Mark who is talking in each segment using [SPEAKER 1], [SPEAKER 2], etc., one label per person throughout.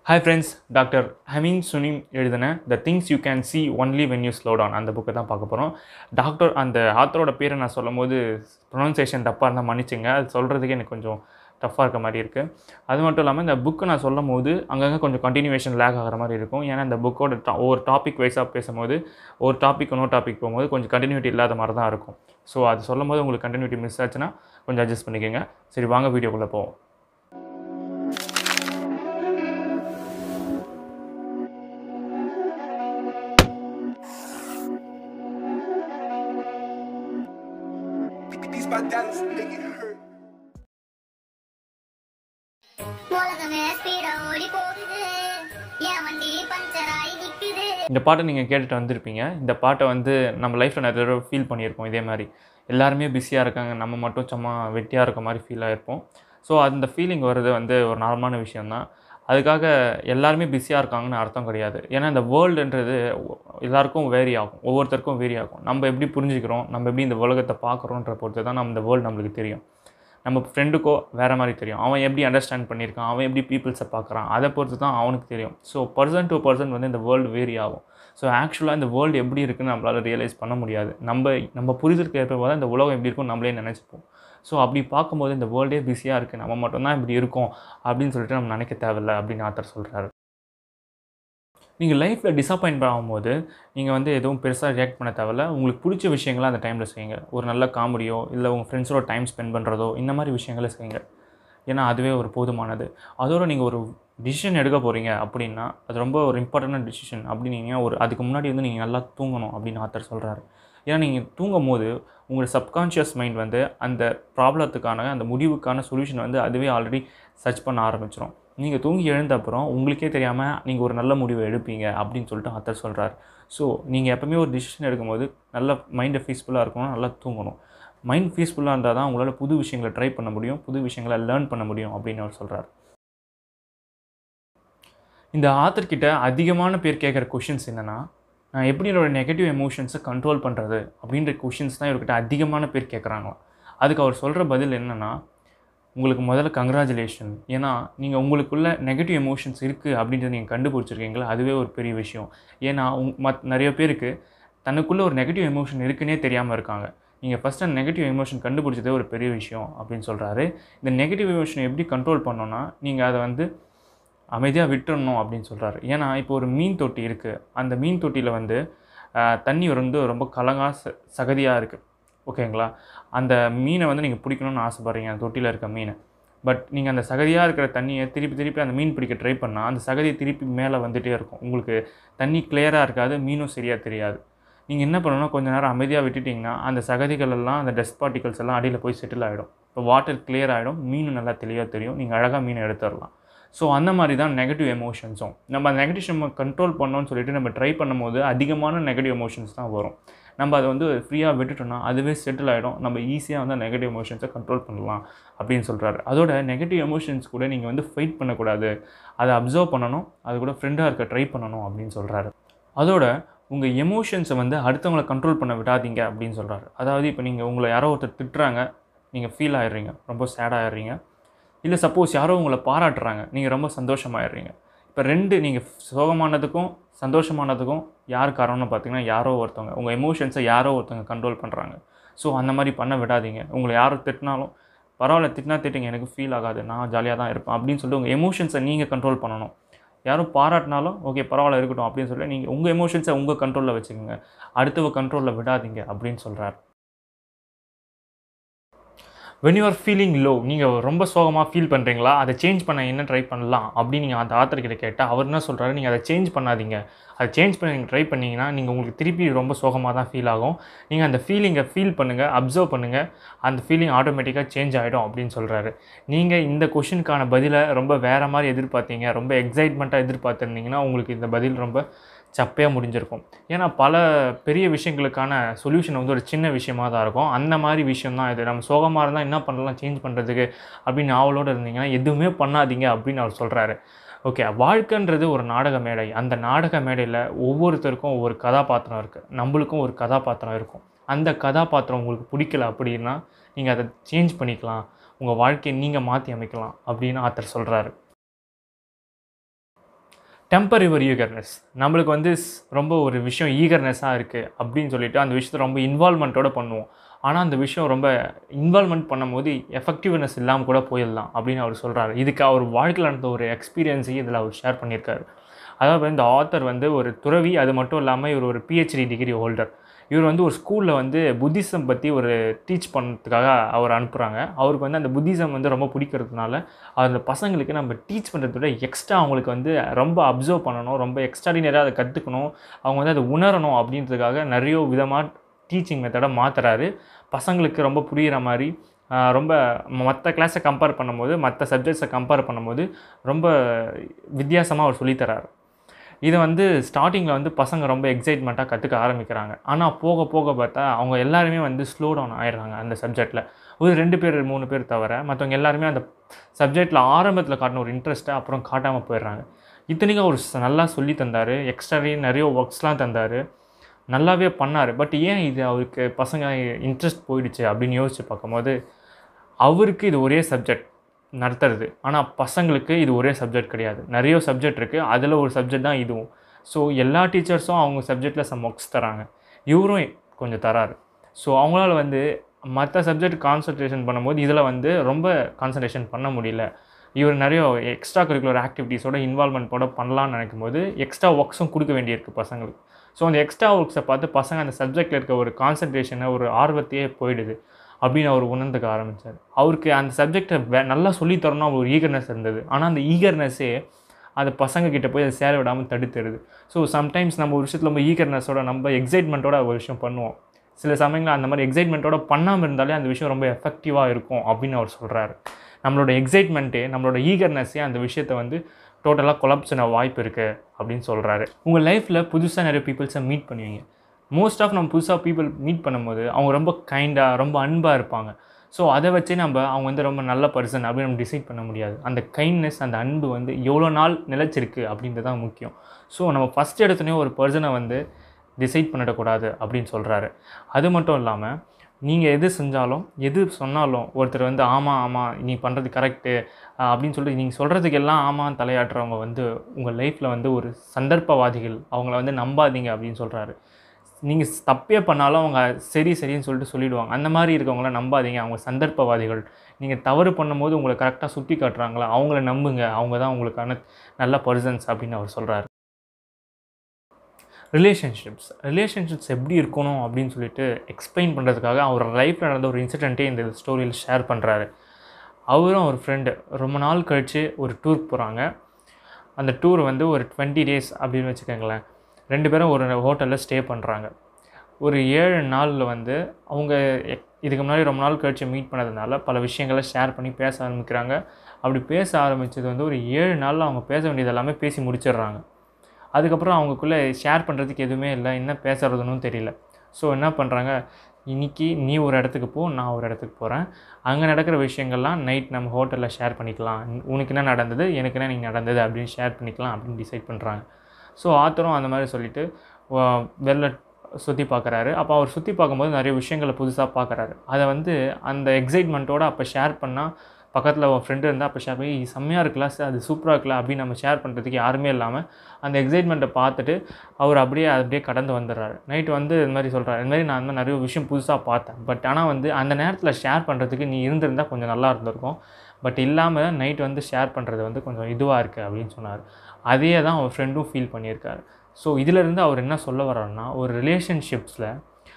[SPEAKER 1] Hi friends doctor Haemin Sunim எழுதின the things you can see only when you slow down அந்த புக்கை தான் பார்க்க போகிறோம் டாக்டர் அந்த ஆத்தரோட பேரை நான் சொல்லும் போது ப்ரொனன்சியேஷன் தப்பாக இருந்தால் மன்னிச்சுங்க அது சொல்கிறதுக்கே எனக்கு கொஞ்சம் டஃப்பாக இருக்க மாதிரி இருக்குது அது மட்டும் இல்லாமல் இந்த புக்கு நான் சொல்லும் போது அங்கங்கே கொஞ்சம் கண்டினியூவேஷன் லேக் ஆகிற மாதிரி இருக்கும் ஏன்னா இந்த புக்கோட டா ஒவ்வொரு டாபிக் வைஸாக பேசும்போது ஒரு டாபிக் இன்னொரு டாபிக் போகும்போது கொஞ்சம் கண்டினியூட்டி இல்லாத மாதிரி தான் இருக்கும் ஸோ அது சொல்லும் போது உங்களுக்கு கண்டினியூட்டி மிஸ் ஆச்சுன்னா கொஞ்சம் அட்ஜஸ்ட் பண்ணிக்கோங்க சரி வாங்க வீடியோக்குள்ளே போவோம்
[SPEAKER 2] These my dollars make it hurt.
[SPEAKER 3] உலகமே ஸ்பீடா ஓடி போகுது என் வண்டி பஞ்சர் ஆகி நிக்குது
[SPEAKER 1] இந்த பாட்டை நீங்கள் கேட்டுட்டு வந்திருப்பீங்க இந்த பாட்டை வந்து நம்ம லைஃப்பில் நிறைய தடவை ஃபீல் பண்ணியிருப்போம் இதே மாதிரி எல்லாருமே பிஸியாக இருக்காங்க நம்ம மட்டும் சும்மா வெட்டியாக இருக்க மாதிரி ஃபீல் ஆகிருப்போம் ஸோ அந்த ஃபீலிங் வர்றது வந்து ஒரு நார்மலான விஷயந்தான் அதுக்காக எல்லாருமே பிஸியாக இருக்காங்கன்னு அர்த்தம் கிடையாது ஏன்னா இந்த வேர்ல்டுன்றது எல்லாருக்கும் வேரி ஆகும் ஒவ்வொருத்தருக்கும் வேரி ஆகும் நம்ம எப்படி புரிஞ்சுக்கிறோம் நம்ம எப்படி இந்த உலகத்தை பார்க்குறோன்ற பொறுத்து தான் நம்ம இந்த வேர்ல்டு நம்மளுக்கு தெரியும் நம்ம ஃப்ரெண்டுக்கோ வேறு மாதிரி தெரியும் அவன் எப்படி அண்டர்ஸ்டாண்ட் பண்ணியிருக்கான் அவன் எப்படி பீப்புள்ஸை பார்க்குறான் அதை பொறுத்து தான் அவனுக்கு தெரியும் ஸோ பர்சன் டு பர்சன் வந்து இந்த வேர்ல்டு வேரி ஆகும் ஸோ ஆக்சுவலாக இந்த வேர்ல்டு எப்படி இருக்குன்னு நம்மளால் ரியலைஸ் பண்ண முடியாது நம்ம நம்ம புரிதலுக்கு ஏற்ப தான் இந்த உலகம் எப்படி இருக்கும் நம்மளே நினச்சிப்போம் ஸோ அப்படி பார்க்கும்போது இந்த வேர்ல்டே பிஸியாக இருக்குது நம்ம மட்டும்தான் இப்படி இருக்கோம் அப்படின்னு சொல்லிட்டு நம்ம நினைக்க தேவையில்ல அப்படின்னு ஆத்தர் சொல்கிறாரு நீங்கள் லைஃப்பில் டிசப்பாயின்ட் ஆகும்போது நீங்கள் வந்து எதுவும் பெருசாக ரியாக்ட் பண்ண தேவையில்ல உங்களுக்கு பிடிச்ச விஷயங்களை அந்த டைமில் செய்யுங்க ஒரு நல்ல காமெடியோ இல்லை உங்கள் ஃப்ரெண்ட்ஸோட டைம் ஸ்பெண்ட் பண்ணுறதோ இந்த மாதிரி விஷயங்களை செய்யுங்க ஏன்னா அதுவே ஒரு போதுமானது அதோட நீங்கள் ஒரு டிசிஷன் எடுக்க போகிறீங்க அப்படின்னா அது ரொம்ப ஒரு இம்பார்ட்டண்டான டிசிஷன் அப்படின்னீங்க ஒரு அதுக்கு முன்னாடி வந்து நீங்கள் நல்லா தூங்கணும் அப்படின்னு ஆத்தர் சொல்கிறாரு ஏன்னா நீங்கள் தூங்கும் போது உங்களோட சப்கான்ஷியஸ் மைண்ட் வந்து அந்த ப்ராப்ளத்துக்கான அந்த முடிவுக்கான சொல்யூஷன் வந்து அதுவே ஆல்ரெடி சர்ச் பண்ண ஆரம்பிச்சிடும் நீங்கள் தூங்கி எழுந்த அப்புறம் உங்களுக்கே தெரியாமல் நீங்கள் ஒரு நல்ல முடிவை எடுப்பீங்க அப்படின்னு சொல்லிட்டு ஆத்தர் சொல்கிறார் ஸோ நீங்கள் எப்பவுமே ஒரு டிசிஷன் எடுக்கும்போது நல்ல மைண்டை பீஸ்ஃபுல்லாக இருக்கணும் நல்லா தூங்கணும் மைண்ட் பீஸ்ஃபுல்லாக இருந்தால் தான் உங்களால் புது விஷயங்களை ட்ரை பண்ண முடியும் புது விஷயங்களை லேர்ன் பண்ண முடியும் அப்படின்னு அவர் சொல்கிறார் இந்த ஆத்தர் கிட்ட அதிகமான பேர் கேட்குற கொஷின்ஸ் என்னென்னா நான் எப்படி என்னோடய நெகட்டிவ் எமோஷன்ஸை கண்ட்ரோல் பண்ணுறது அப்படின்ற கொஷின்ஸ் தான் இவர்கிட்ட அதிகமான பேர் கேட்குறாங்களாம் அதுக்கு அவர் சொல்கிற பதில் என்னென்னா உங்களுக்கு முதல்ல கங்க்ராச்சுலேஷன் ஏன்னா நீங்கள் உங்களுக்குள்ள நெகட்டிவ் எமோஷன்ஸ் இருக்குது அப்படின்றத நீங்கள் கண்டுபிடிச்சிருக்கீங்களா அதுவே ஒரு பெரிய விஷயம் ஏன்னா உங் மத் நிறைய பேருக்கு தனக்குள்ளே ஒரு நெகட்டிவ் எமோஷன் இருக்குன்னே தெரியாமல் இருக்காங்க நீங்கள் ஃபஸ்ட் அந்த நெகட்டிவ் எமோஷன் கண்டுபிடிச்சதே ஒரு பெரிய விஷயம் அப்படின்னு சொல்கிறாரு இந்த நெகட்டிவ் எமோஷனை எப்படி கண்ட்ரோல் பண்ணோன்னா நீங்கள் அதை வந்து அமைதியாக விட்டுறணும் அப்படின்னு சொல்கிறாரு ஏன்னா இப்போ ஒரு மீன் தொட்டி இருக்குது அந்த மீன் தொட்டியில் வந்து ஆஹ், தண்ணி வந்து ரொம்ப கலங்கா ச சகதியாக இருக்குது ஓகேங்களா அந்த மீனை வந்து நீங்கள் பிடிக்கணும்னு ஆசைப்பட்றீங்க அந்த தொட்டியில் இருக்க மீனை பட் நீங்கள் அந்த சகதியாக இருக்கிற தண்ணியை திருப்பி திருப்பி அந்த மீன் பிடிக்க ட்ரை பண்ணால் அந்த சகதி திருப்பி மேலே வந்துகிட்டே இருக்கும் உங்களுக்கு தண்ணி கிளியராக இருக்காது மீனும் சரியாக தெரியாது நீங்கள் என்ன பண்ணணும்னா கொஞ்ச நேரம் அமைதியாக விட்டுட்டிங்கன்னா அந்த சகதிகள் எல்லாம் அந்த டஸ்ட் பார்ட்டிகல்ஸ் எல்லாம் அடியில் போய் செட்டில் ஆகிடும் இப்போ வாட்டர் கிளியர் ஆகிடும் மீனும் நல்லா தெளிவாக தெரியும் நீங்கள் அழகாக மீனை எடுத்துடலாம் ஸோ அந்த மாதிரி தான் நெகட்டிவ் எமோஷன்ஸும் நம்ம அந்த நெகட்டிவ் நம்ம கண்ட்ரோல் பண்ணோம்னு சொல்லிட்டு நம்ம ட்ரை பண்ணும்போது அதிகமான நெகட்டிவ் எமோஷன்ஸ் தான் வரும் நம்ம அதை வந்து ஃப்ரீயாக விட்டுட்டோம்னா அதுவே செட்டில் ஆகிடும் நம்ம ஈஸியாக வந்து நெகட்டிவ் எமோஷன்ஸை கண்ட்ரோல் பண்ணலாம் அப்படின்னு சொல்கிறாரு அதோட நெகட்டிவ் எமோஷன்ஸ் கூட நீங்கள் வந்து ஃபைட் பண்ணக்கூடாது அதை அப்சர்வ் பண்ணணும் அது கூட ஃப்ரெண்டாக இருக்க ட்ரை பண்ணணும் அப்படின்னு சொல்கிறாரு அதோட உங்கள் எமோஷன்ஸை வந்து அடுத்தவங்களை கண்ட்ரோல் பண்ண விடாதீங்க அப்படின்னு சொல்கிறாரு அதாவது இப்போ நீங்கள் உங்களை யாரோ ஒருத்தர் திட்டுறாங்க நீங்கள் ஃபீல் ஆயிடுறீங்க ரொம்ப சேட் ஆயிடுறீங்க இல்லை சப்போஸ் யாரோ உங்களை பாராட்டுறாங்க நீங்கள் ரொம்ப சந்தோஷமாயிடுறீங்க இப்போ ரெண்டு நீங்கள் சோகமானதுக்கும் சந்தோஷமானதுக்கும் யார் காரணம்னு பார்த்தீங்கன்னா யாரோ ஒருத்தவங்க உங்கள் எமோஷன்ஸை யாரோ ஒருத்தவங்க கண்ட்ரோல் பண்ணுறாங்க ஸோ அந்த மாதிரி பண்ண விடாதீங்க உங்களை யார் திட்டினாலும் பரவாயில்ல திட்டினா திட்டுங்க எனக்கு ஃபீல் ஆகாது நான் ஜாலியாக தான் இருப்பேன் அப்படின்னு சொல்லிட்டு உங்கள் எமோஷன்ஸை நீங்கள் கண்ட்ரோல் பண்ணணும் யாரும் பாராட்டினாலும் ஓகே பரவாயில்ல இருக்கட்டும் அப்படின்னு சொல்லி நீங்கள் உங்கள் எமோஷன்ஸை உங்கள் கண்ட்ரோலில் வச்சுக்கோங்க அடுத்தவ கண்ட்ரோலில் விடாதீங்க அப்படின்னு சொல்கிறார் when you are feeling low நீங்கள் ரொம்ப சோகமாக ஃபீல் பண்ணுறீங்களா அதை சேஞ்ச் பண்ண என்ன ட்ரை பண்ணலாம் அப்படின்னு நீங்கள் அந்த ஆத்தர் கிட்ட கேட்டால் அவர் என்ன சொல்கிறாரு நீங்கள் அதை சேஞ்ச் பண்ணாதீங்க அதை சேஞ்ச் பண்ண நீங்கள் ட்ரை பண்ணிங்கன்னா நீங்கள் உங்களுக்கு திருப்பி ரொம்ப சோகமாக தான் ஃபீல் ஆகும் நீங்கள் அந்த ஃபீலிங்கை ஃபீல் பண்ணுங்கள் அப்சர்வ் பண்ணுங்கள் அந்த ஃபீலிங் ஆட்டோமேட்டிக்காக சேஞ்ச் ஆகிடும் அப்படின்னு சொல்கிறாரு நீங்கள் இந்த கொஷினுக்கான பதிலை ரொம்ப வேறு மாதிரி எதிர்பார்த்தீங்க ரொம்ப எக்ஸைட்மெண்ட்டாக எதிர்பார்த்துருந்தீங்கன்னா உங்களுக்கு இந்த பதில் ரொம்ப சப்பையாக முடிஞ்சிருக்கும் ஏன்னா பல பெரிய விஷயங்களுக்கான சொல்யூஷன் வந்து ஒரு சின்ன விஷயமா தான் இருக்கும் அந்த மாதிரி விஷயம் தான் இது நம்ம சோகமாக இருந்தால் என்ன பண்ணலாம் சேஞ்ச் பண்ணுறதுக்கு அப்படின்னு ஆவலோடு இருந்தீங்கன்னா எதுவுமே பண்ணாதீங்க அப்படின்னு அவர் சொல்கிறாரு ஓகே வாழ்க்கைன்றது ஒரு நாடக மேடை அந்த நாடக மேடையில் ஒவ்வொருத்தருக்கும் ஒவ்வொரு கதாபாத்திரம் இருக்குது நம்மளுக்கும் ஒரு கதாபாத்திரம் இருக்கும் அந்த கதாபாத்திரம் உங்களுக்கு பிடிக்கல அப்படின்னா நீங்கள் அதை சேஞ்ச் பண்ணிக்கலாம் உங்கள் வாழ்க்கையை நீங்கள் மாற்றி அமைக்கலாம் அப்படின்னு ஆத்தர் சொல்கிறாரு டெம்பர் யுவர் ஈகர்னஸ் நம்மளுக்கு வந்து ஸ்- ரொம்ப ஒரு விஷயம் ஈகர்னஸாக இருக்குது அப்படின்னு சொல்லிட்டு அந்த விஷயத்தை ரொம்ப இன்வால்மெண்ட்டோட பண்ணுவோம் ஆனால் அந்த விஷயம் ரொம்ப இன்வால்மெண்ட் பண்ணும்போது எஃபெக்டிவ்னஸ் இல்லாமல் கூட போயிடலாம் அப்படின்னு அவர் சொல்கிறாரு இதுக்கு அவர் வாழ்க்கையில் நடந்த ஒரு எக்ஸ்பீரியன்ஸையும் இதில் அவர் ஷேர் பண்ணியிருக்காரு அதாவது இந்த ஆத்தர் வந்து ஒரு துறவி அது மட்டும் இல்லாமல் இவர் ஒரு பிஹெச்டி டிகிரி ஹோல்டர் இவர் வந்து ஒரு ஸ்கூலில் வந்து புத்திசம் பற்றி ஒரு டீச் பண்ணுறதுக்காக அவர் அனுப்புகிறாங்க அவருக்கு வந்து அந்த புத்திசம் வந்து ரொம்ப பிடிக்கிறதுனால அந்த பசங்களுக்கு நம்ம டீச் பண்ணுறத விட எக்ஸ்ட்ரா அவங்களுக்கு வந்து ரொம்ப அப்சர்வ் பண்ணணும் ரொம்ப எக்ஸ்ட்ராடினரியாக அதை கற்றுக்கணும் அவங்க வந்து அதை உணரணும் அப்படின்றதுக்காக நிறைய விதமாக டீச்சிங் மெத்தடை மாற்றுறாரு பசங்களுக்கு ரொம்ப புரிகிற மாதிரி ஆஹ், ரொம்ப மற்ற கிளாஸை கம்பேர் பண்ணும்போது மற்ற சப்ஜெக்ட்ஸை கம்பேர் பண்ணும்போது ரொம்ப வித்தியாசமாக அவர் சொல்லித்தராரு இதை வந்து ஸ்டார்டிங்கில் வந்து பசங்க ரொம்ப எக்ஸைட்மெண்ட்டாக கற்றுக்க ஆரம்பிக்கிறாங்க ஆனால் போக போக பார்த்தா அவங்க எல்லாருமே வந்து ஸ்லோ டவுன் ஆயிடுறாங்க அந்த சப்ஜெக்டில் ஒரு ரெண்டு பேர் மூணு பேர் தவிர மற்றவங்க எல்லாருமே அந்த சப்ஜெக்டில் ஆரம்பத்தில் காட்டின ஒரு இன்ட்ரெஸ்ட்டை அப்புறம் காட்டாமல் போயிடுறாங்க இத்தனைக்கும் அவர் ச- நல்லா சொல்லி தந்தார் எக்ஸ்ட்ராவே நிறைய ஒர்க்ஸ்லாம் தந்தார் நல்லாவே பண்ணார் பட் ஏன் இது அவருக்கு பசங்க இன்ட்ரெஸ்ட் போயிடுச்சு அப்படின்னு யோசிச்சு பார்க்கும்போது அவருக்கு இது ஒரே சப்ஜெக்ட் நடத்துறது ஆனால் பசங்களுக்கு இது ஒரே சப்ஜெக்ட் கிடையாது நிறைய சப்ஜெக்ட் இருக்குது அதில் ஒரு சப்ஜெக்ட் தான் இதுவும் ஸோ எல்லா டீச்சர்ஸும் அவங்க சப்ஜெக்டில் சம் ஒர்க்ஸ் தராங்க இவரும் கொஞ்சம் தராரு ஸோ அவங்களால வந்து மற்ற சப்ஜெக்ட் கான்சன்ட்ரேஷன் பண்ணும்போது இதில் வந்து ரொம்ப கான்சன்ட்ரேஷன் பண்ண முடியல இவர் நிறைய எக்ஸ்ட்ரா கரிக்குலர் ஆக்டிவிட்டீஸோட இன்வால்மெண்ட்டோட பண்ணலாம்னு நினைக்கும் போது எக்ஸ்ட்ரா ஒர்க்ஸும் கொடுக்க வேண்டியிருக்கு பசங்களுக்கு ஸோ அந்த எக்ஸ்ட்ரா ஒர்க்ஸை பார்த்து பசங்க அந்த சப்ஜெக்டில் இருக்க ஒரு கான்சன்ட்ரேஷனை ஒரு ஆர்வத்தையே போயிடுது அப்படின்னு அவர் உணர்ந்துக்க ஆரம்பித்தார் அவருக்கு அந்த சப்ஜெக்டை வே நல்லா சொல்லித் தரணும் அவர் ஒரு ஈகர்னஸ் இருந்தது ஆனால் அந்த ஈகர்னஸே அது பசங்க கிட்ட போய் அதை சேர விடாமல் தடுத்துருது ஸோ சம்டைம்ஸ் நம்ம ஒரு விஷயத்தில் நம்ம ஈகர்னஸோட நம்ம எக்ஸைட்மெண்ட்டோட ஒரு விஷயம் பண்ணுவோம் சில சமயங்களில் அந்த மாதிரி எக்ஸைட்மெண்ட்டோட பண்ணாமல் இருந்தாலே அந்த விஷயம் ரொம்ப எஃபெக்டிவாக இருக்கும் அப்படின்னு அவர் சொல்கிறாரு நம்மளோட எக்ஸைட்மெண்ட்டே நம்மளோட ஈகர்னஸே அந்த விஷயத்தை வந்து டோட்டலாக கொலாப்ஸின வாய்ப்பு இருக்குது அப்படின்னு சொல்கிறாரு உங்கள் லைஃப்பில் புதுசாக நிறைய பீப்புள்ஸை மீட் பண்ணுவீங்க மோஸ்ட் ஆஃப் நம்ம புதுசாக பீப்புள் மீட் பண்ணும்போது அவங்க ரொம்ப கைண்டாக ரொம்ப அன்பாக இருப்பாங்க ஸோ அதை வச்சே நம்ம அவங்க வந்து ரொம்ப நல்ல பர்சன் அப்படின்னு நம்ம டிசைட் பண்ண முடியாது அந்த கைண்ட்னஸ் அந்த அன்பு வந்து எவ்வளோ நாள் நிலைச்சிருக்கு அப்படின்றது தான் முக்கியம் ஸோ நம்ம ஃபஸ்ட் எடுத்தோடனே ஒரு பர்சனை வந்து டிசைட் பண்ணிடக்கூடாது அப்படின்னு சொல்கிறாரு அது மட்டும் இல்லாமல் நீங்கள் எது செஞ்சாலும் எது சொன்னாலும் ஒருத்தர் வந்து ஆமாம் ஆமாம் நீ பண்ணுறது கரெக்டு அப்படின்னு சொல்லிட்டு நீங்கள் சொல்கிறதுக்கு எல்லாம் ஆமான்னு தலையாட்டுறவங்க வந்து உங்கள் லைஃப்பில் வந்து ஒரு சந்தர்ப்பவாதிகள் அவங்கள வந்து நம்பாதீங்க அப்படின்னு சொல்கிறாரு நீங்கள் தப்பே பண்ணாலும் அவங்க சரி சரின்னு சொல்லிட்டு சொல்லிடுவாங்க அந்த மாதிரி இருக்கவங்கள நம்பாதீங்க அவங்க சந்தர்ப்பவாதிகள் நீங்கள் தவறு பண்ணும்போது உங்களை கரெக்டாக சுட்டி காட்டுறாங்களா அவங்கள நம்புங்க அவங்க தான் உங்களுக்கான நல்ல பர்சன்ஸ் அப்படின்னு அவர் சொல்கிறாரு ரிலேஷன்ஷிப்ஸ் ரிலேஷன்ஷிப்ஸ் எப்படி இருக்கணும் அப்படின்னு சொல்லிட்டு எக்ஸ்பிளைன் பண்ணுறதுக்காக அவர் லைஃப்பில் நடந்த ஒரு இன்சிடெண்ட்டே இந்த ஸ்டோரியில் ஷேர் பண்ணுறாரு அவரும் ஒரு ஃப்ரெண்டு ரொம்ப நாள் கழித்து ஒரு டூர் போகிறாங்க அந்த டூர் வந்து ஒரு டுவெண்ட்டி டேஸ் அப்படின்னு வச்சுக்கோங்களேன் ரெண்டு பேரும் ஒரு ஹோட்டலில் ஸ்டே பண்ணுறாங்க ஒரு ஏழு நாளில் வந்து அவங்க எக்- இதுக்கு முன்னாடி ரொம்ப நாள் கழிச்சு மீட் பண்ணதுனால பல விஷயங்களை ஷேர் பண்ணி பேச ஆரம்பிக்கிறாங்க அப்படி பேச ஆரம்பித்தது வந்து ஒரு ஏழு நாளில் அவங்க பேச வேண்டியது எல்லாமே பேசி முடிச்சிடுறாங்க அதுக்கப்புறம் அவங்களுக்குள்ளே ஷேர் பண்ணுறதுக்கு எதுவுமே இல்லை என்ன பேசுறதுன்னு தெரியல ஸோ என்ன பண்ணுறாங்க இன்னைக்கு நீ ஒரு இடத்துக்கு போ நான் ஒரு இடத்துக்கு போகிறேன் அங்கே நடக்கிற விஷயங்கள்லாம் நைட் நம்ம ஹோட்டலில் ஷேர் பண்ணிக்கலாம் உனக்கு என்ன நடந்தது எனக்கு என்ன நீ நடந்தது அப்படின்னு ஷேர் பண்ணிக்கலாம் அப்படின்னு டிசைட் பண்ணுறாங்க ஸோ ஆத்தரும் அந்த மாதிரி சொல்லிட்டு வ- வெளில சுற்றி பார்க்குறாரு அப்போ அவர் சுற்றி பார்க்கும்போது நிறைய விஷயங்களை புதுசாக பார்க்குறாரு அதை வந்து அந்த எக்ஸைட்மெண்ட்டோட அப்போ ஷேர் பண்ணால் பக்கத்தில் ஒரு ஃப்ரெண்டு இருந்தால் அப்போ ஷேர் பண்ணி செம்மையாக இருக்குல்ல சார் அது சூப்பராக இருக்குல்ல அப்படின்னு நம்ம ஷேர் பண்ணுறதுக்கு யாருமே இல்லாமல் அந்த எக்ஸைட்மெண்ட்டை பார்த்துட்டு அவர் அப்படியே அப்படியே கடந்து வந்துடுறாரு நைட்டு வந்து இது மாதிரி சொல்கிறாரு இந்த மாதிரி நான் வந்து நிறைய விஷயம் புதுசாக பார்த்தேன் பட் ஆனால் வந்து அந்த நேரத்தில் ஷேர் பண்ணுறதுக்கு நீ இருந்திருந்தா கொஞ்சம் நல்லா இருந்திருக்கும் பட் இல்லாமல் நைட் வந்து ஷேர் பண்ணுறது வந்து கொஞ்சம் இதுவாக இருக்குது அப்படின்னு சொன்னார் அதே தான் அவர் ஃப்ரெண்டும் ஃபீல் பண்ணியிருக்காரு ஸோ இதிலிருந்து அவர் என்ன சொல்ல வர்றாருன்னா ஒரு ரிலேஷன்ஷிப்ஸில்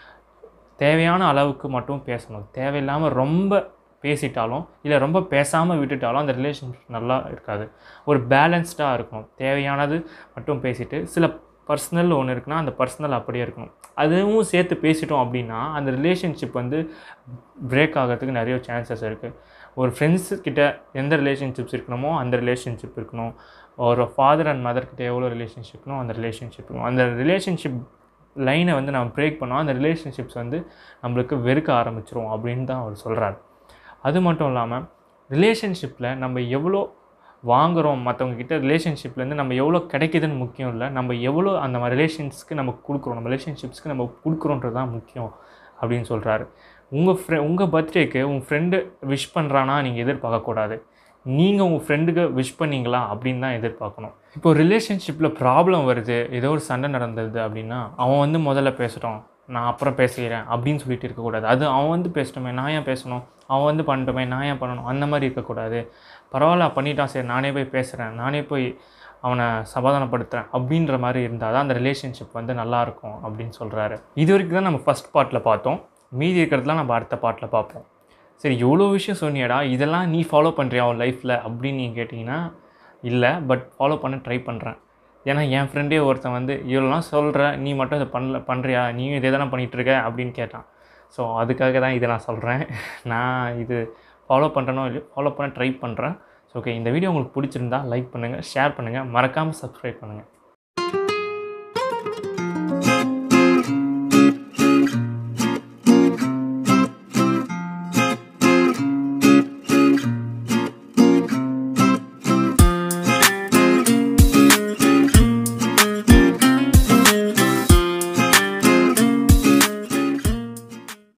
[SPEAKER 1] தேவையான அளவுக்கு மட்டும் பேசணும் தேவையில்லாமல் ரொம்ப பேசிட்டாலும் இல்லை ரொம்ப பேசாமல் விட்டுட்டாலும் அந்த ரிலேஷன்ஷிப் நல்லா இருக்காது ஒரு பேலன்ஸ்டாக இருக்கணும் தேவையானது மட்டும் பேசிட்டு சில பர்சனல் ஒன்று இருக்குன்னா அந்த பர்சனல் அப்படியே இருக்கணும் அதுவும் சேர்த்து பேசிட்டோம் அப்படின்னா அந்த ரிலேஷன்ஷிப் வந்து பிரேக் ஆகிறதுக்கு நிறைய சான்சஸ் இருக்குது ஒரு ஃப்ரெண்ட்ஸ் கிட்ட எந்த ரிலேஷன்ஷிப்ஸ் இருக்கணுமோ அந்த ரிலேஷன்ஷிப் இருக்கணும் ஒரு ஃபாதர் அண்ட் மதர் கிட்ட எவ்வளோ ரிலேஷன்ஷிப் இருக்கணும் அந்த ரிலேஷன்ஷிப் இருக்கணும் அந்த ரிலேஷன்ஷிப் லைனை வந்து நம்ம பிரேக் பண்ணோம் அந்த ரிலேஷன்ஷிப்ஸ் வந்து நம்மளுக்கு வெறுக்க ஆரம்பிச்சிரும் அப்படின்னு தான் அவர் சொல்கிறார் அது மட்டும் இல்லாமல் ரிலேஷன்ஷிப்பில் நம்ம எவ்வளோ வாங்குகிறோம் மற்றவங்க கிட்ட ரிலேஷன்ஷிப்லேருந்து நம்ம எவ்வளோ கிடைக்குதுன்னு முக்கியம் இல்லை நம்ம எவ்வளோ அந்த மாதிரி ரிலேஷன்ஸ்க்கு நம்ம கொடுக்குறோம் நம்ம ரிலேஷன்ஷிப்ஸ்க்கு நம்ம கொடுக்குறோன்றது தான் முக்கியம் அப்படின்னு சொல்கிறாரு உங்கள் ஃப்ரெ உங்கள் பர்த்டேக்கு உங்கள் ஃப்ரெண்டு விஷ் பண்ணுறானா நீங்கள் எதிர்பார்க்கக்கூடாது நீங்கள் உங்கள் ஃப்ரெண்டுக்கு விஷ் பண்ணீங்களா அப்படின்னு தான் எதிர்பார்க்கணும் இப்போ ரிலேஷன்ஷிப்பில் ப்ராப்ளம் வருது ஏதோ ஒரு சண்டை நடந்தது அப்படின்னா அவன் வந்து முதல்ல பேசட்டும் நான் அப்புறம் பேசிக்கிறேன் அப்படின்னு சொல்லிட்டு இருக்கக்கூடாது அது அவன் வந்து பேசட்டுமே நான் ஏன் பேசணும் அவன் வந்து பண்ணட்டுமே நான் ஏன் பண்ணணும் அந்த மாதிரி இருக்கக்கூடாது பரவாயில்ல பண்ணிட்டான் சரி நானே போய் பேசுகிறேன் நானே போய் அவனை சமாதானப்படுத்துகிறேன் அப்படின்ற மாதிரி இருந்தால் தான் அந்த ரிலேஷன்ஷிப் வந்து நல்லாயிருக்கும் அப்படின்னு சொல்கிறாரு இது வரைக்கும் தான் நம்ம ஃபஸ்ட் பார்ட்டில் பார்த்தோம் மீதி இருக்கிறதுலாம் நம்ம அடுத்த பார்ட்டில் பார்ப்போம் சரி எவ்வளோ விஷயம் சொன்னியடா இதெல்லாம் நீ ஃபாலோ பண்ணுறியா உன் லைஃப்பில் அப்படின்னு நீங்கள் கேட்டிங்கன்னா இல்லை பட் ஃபாலோ பண்ண ட்ரை பண்ணுறேன் ஏன்னா என் ஃப்ரெண்டே ஒருத்தன் வந்து இவ்வளோலாம் சொல்கிற நீ மட்டும் இதை பண்ணல பண்ணுறியா நீயும் இதே தானே பண்ணிகிட்ருக்க அப்படின்னு கேட்டான் ஸோ அதுக்காக தான் இதை நான் சொல்கிறேன் நான் இது ஃபாலோ பண்ணுறனோ இல்லையோ ஃபாலோ பண்ண ட்ரை பண்ணுறேன் ஸோ ஓகே இந்த வீடியோ உங்களுக்கு பிடிச்சிருந்தா லைக் பண்ணுங்கள் ஷேர் பண்ணுங்கள் மறக்காமல் சப்ஸ்கிரைப் பண்ணுங்கள்